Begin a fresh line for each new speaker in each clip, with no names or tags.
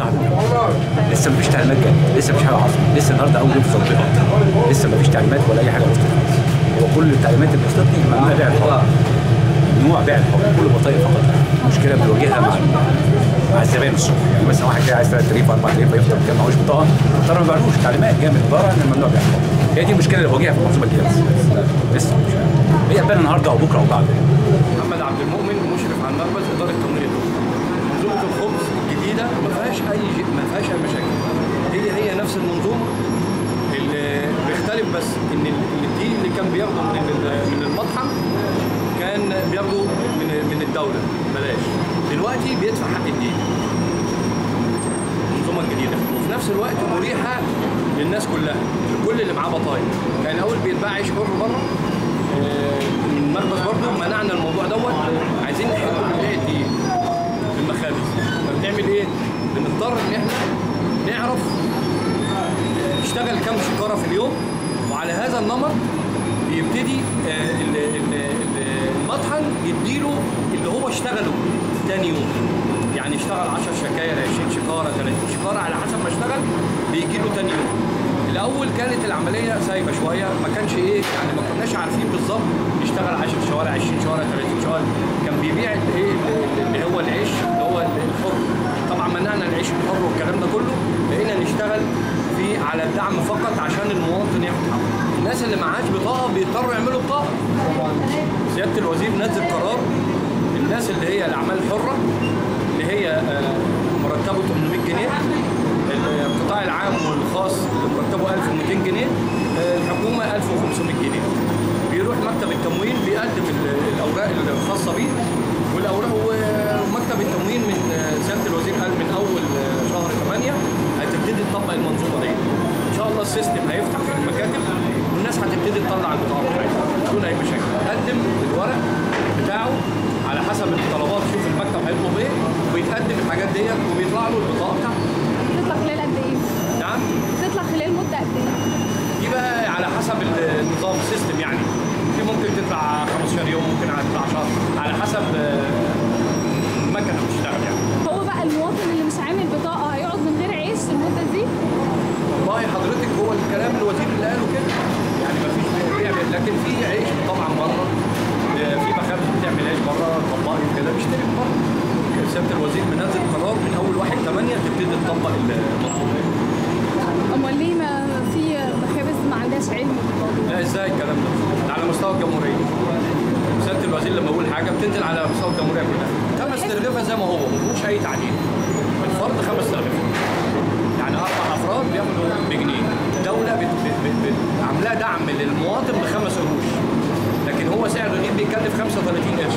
لسه واحدة. لسه مفيش تعليمات جت لسه مفيش حاجه حصلت لسه النهارده اول يوم في التطبيقات لسه مفيش تعليمات ولا اي حاجه وصلت هو كل التعليمات اللي وصلت لي ممنوع بيع الحر ممنوع بيع الحر كل بطايق فقط مشكله بنواجهها مع مع الزبائن الصبح يعني مثلا واحد جاي عايز 3 تريف 4 تريف يفطر كان معهوش بطاقه ترى ما بيعرفوش تعليمات جايه من الاداره ان ممنوع بيع الحر هي دي المشكله اللي بواجهها في المنظومه الجديده لسه مش هي تبان النهارده او بكره او بعد
محمد عبد المؤمن مشرف على المخبز اداره تمويل منظومه الخبز الجديده ما فيهاش اي ما فيهاش اي مشاكل هي هي نفس المنظومه اللي بيختلف بس ان ال- الدي اللي كان بياخده من ال- من المطحن كان بياخده من من الدوله بلاش دلوقتي بيدفع حق الدين المنظومه الجديده وفي نفس الوقت مريحه للناس كلها كل اللي معاه بطايق كان الاول بيتباع عيش حر بره آه، من المخبز برضه منعنا الموضوع دوت عايزين نحل بنلاقي الدقيق في المخابز فبنعمل ايه؟ بنضطر ان احنا نعرف يشتغل كام شكاره في اليوم وعلى هذا النمط يبتدي آه، ال- ال- ال- المطحن يديله اللي هو اشتغله تاني يوم يعني اشتغل 10 شكاير 20 شكاره 30 شكاره على حسب ما اشتغل بيجي له تاني يوم الاول كانت العمليه سايبه شويه ما كانش ايه يعني ما كناش عارفين بالظبط يشتغل 10 شوارع 20 شوارع 30 شوارع كان بيبيع الايه اللي هو العيش اللي هو الحر طبعا منعنا العيش الحر والكلام ده كله بقينا نشتغل في على الدعم فقط عشان المواطن ياخد حقه الناس اللي معهاش بطاقه بيضطروا يعملوا بطاقه سياده الوزير نزل قرار الناس اللي هي الاعمال الحره اللي هي آه، مرتبه 800 جنيه القطاع العام والخاص اللي مرتبه 1200 جنيه آه، الحكومه 1500 جنيه بيروح مكتب التموين بيقدم ال- الاوراق الخاصه بيه والاوراق ومكتب التموين من آه، سياده الوزير قال من اول آه، شهر 8 هتبتدي تطبق المنظومه دي ان شاء الله السيستم هيفتح في المكاتب والناس هتبتدي تطلع البطاقه بتاعتها بدون اي مشاكل قدم الورق بتاعه على حسب الطلبات شوف المكتب هيطلب ايه ويتقدم الحاجات ديت وبيطلع له البطاقه بتاعته
تطلع خلال قد ايه؟
نعم
تطلع خلال مده قد ايه؟
دي بقى على حسب النظام السيستم يعني في ممكن تطلع 15 يوم ممكن تطلع شهر على حسب آه، المكنه بتشتغل يعني
هو بقى المواطن اللي مش عامل بطاقه هيقعد من غير عيش المده دي؟
والله حضرتك هو الكلام الوزير اللي قاله كده يعني ما فيش بيعمل لكن في عيش طبعا بره آه، في مخابز بتعمل عيش بره طباقي كده بيشتري من بره سياده الوزير منزل قرار من اول 1 8 تبتدي تطبق المطلوب
امال ليه ما في مخابز ما عندهاش علم بالموضوع؟
لا ازاي الكلام ده؟ ده على مستوى الجمهوريه. سياده الوزير لما يقول حاجه بتنزل على مستوى الجمهوريه كلها. خمس ترغيفه زي ما هو ما فيهوش اي تعديل. الفرد خمس ترغيفه. يعني اربع افراد بياخدوا بجنيه. الدوله بت... بت... بت... بت... عاملاه دعم للمواطن بخمس قروش. لكن هو سعر الرغيف بيكلف 35 قرش.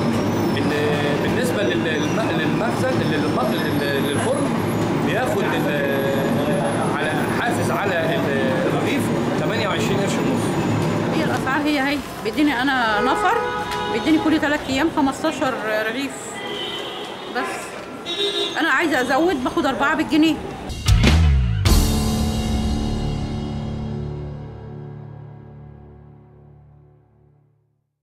ال- بالنسبه لل- للم- للمخزن للم- لل- للفرن بياخد ال- على حافز على ال- الرغيف 28 قرش ونص.
هي الاسعار هي هي بيديني انا نفر بيديني كل 3 ايام 15 رغيف بس انا عايزه ازود باخد اربعه بالجنيه